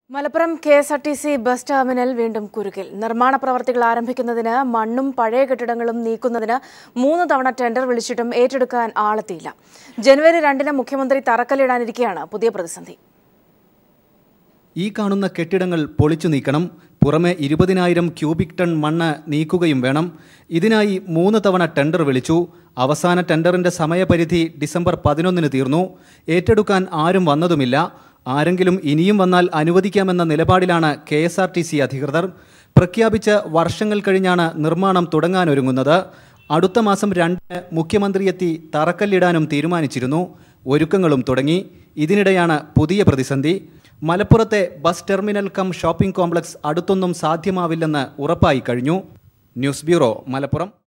Malappuram K S R T C bus terminal വീണ്ടും കുരുക്കിൽ നിർമ്മാണ പ്രവർത്തികൾ ആരംഭിക്കുന്നതിന് മണ്ണും പഴയ കെട്ടിടങ്ങളും നീക്കുന്നതിന് മൂന്ന് തവണ ടെൻഡർ വിളിച്ചിട്ടും ഏറ്റെടുക്കാൻ ആളെത്തിയില്ല ജനുവരി രണ്ടിന് മുഖ്യമന്ത്രി തറക്കല്ലിടാനിരിക്കെയാണ് പുതിയ പ്രതിസന്ധി ഈ കാണുന്ന കെട്ടിടങ്ങൾ പൊളിച്ചു നീക്കണം പുറമെ ഇരുപതിനായിരം ക്യൂബിക് ടൺ മണ്ണ് നീക്കുകയും വേണം ഇതിനായി മൂന്ന് തവണ ടെൻഡർ വിളിച്ചു അവസാന ടെൻഡറിന്റെ സമയപരിധി ഡിസംബർ പതിനൊന്നിന് തീർന്നു ഏറ്റെടുക്കാൻ ആരും വന്നതുമില്ല ആരെങ്കിലും ഇനിയും വന്നാൽ അനുവദിക്കാമെന്ന നിലപാടിലാണ് K S R T C അധികൃതർ പ്രഖ്യാപിച്ച് വർഷങ്ങൾ കഴിഞ്ഞാണ് നിർമ്മാണം തുടങ്ങാനൊരുങ്ങുന്നത് അടുത്ത മാസം രണ്ടിന് മുഖ്യമന്ത്രിയെത്തി തറക്കല്ലിടാനും തീരുമാനിച്ചിരുന്നു ഒരുക്കങ്ങളും തുടങ്ങി ഇതിനിടെയാണ് പുതിയ പ്രതിസന്ധി മലപ്പുറത്തെ bus terminal cum shopping complex അടുത്തൊന്നും സാധ്യമാവില്ലെന്ന് ഉറപ്പായി കഴിഞ്ഞു ന്യൂസ് ബ്യൂറോ മലപ്പുറം